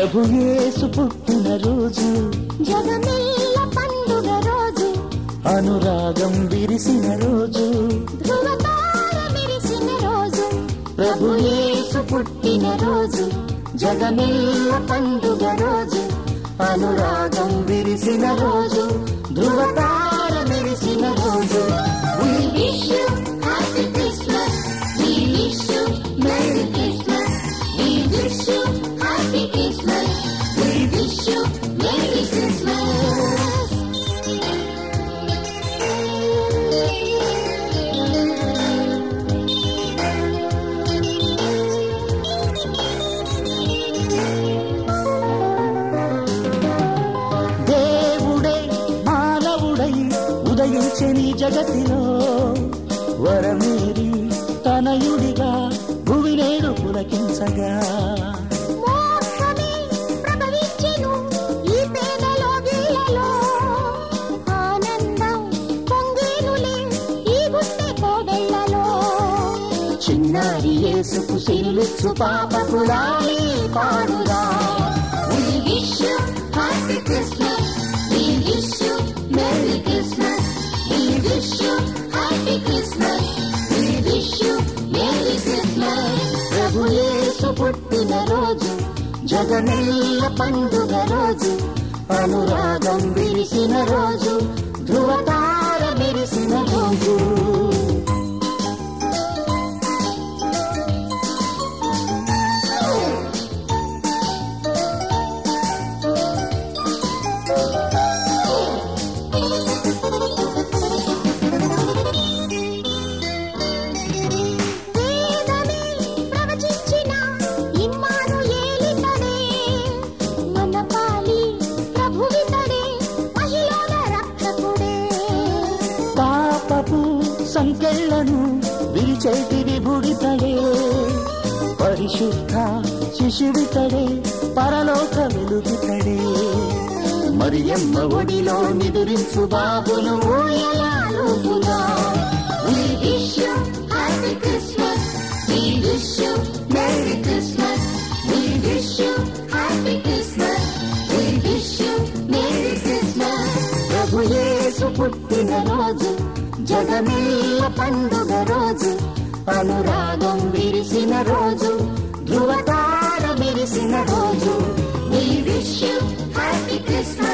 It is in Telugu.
ప్రభు యేసు పుట్టిన రోజు జగమెల్ల పండుగ రోజు అనురాగం విరిసిన రోజు ధృవతార మెరిసిన రోజు ప్రభు యేసు పుట్టిన రోజు జగమెల్ల పండుగ రోజు అనురాగం విరిసిన రోజు ధృవతార మెరిసిన రోజు We wish you happy Christmas. We wish you Merry Christmas. We wish you happy Christmas. We wish you Merry Christmas. దేవుడే మానవుడై ఉదయించని జగతిలో వరమేరి తనయుడిగా భువినేడు పులకించగా మోక్షమే ప్రభవించెను ఈ పేదలో గిళ్ళలో. ఆనందం పొంగేనులే ఈ గుండె కోవెళ్ళలో. చిన్నారి యేసుకు సిల్లుచ్చు పాపకులాలి పాడురా We wish you happy Christmas. We wish you Merry Christmas. We wish you happy Christmas. We wish you Merry Christmas. ప్రభు యేసు పుట్టిన రోజు జగమెల్ల పండుగ రోజు అనురాగం విరిసిన రోజు ధృవతార విరిసిన రోజు వేదమే ప్రవచించిన ఇమ్మానుయేలితడే. మన పాలి ప్రభువితడే, మహిళల రక్షకుడే. పాపపు సంకెళ్లను విరిచేటి విభుడితడే పరిశుద్ధ శిశువితడే పరలోక వెలుగుతడే మరియమ్మ ఒడిలో నిదురించు బాబును ఊయలాలుపుదా We wish you happy Christmas. We wish you Merry Christmas. We wish you happy Christmas. We wish you Merry Christmas. ప్రభు యేసు పుట్టిన రోజు జగమెల్ల పండుగ రోజు అనురాగం విరిసిన రోజు ధృవతార విరిసిన రోజు We wish you happy Christmas.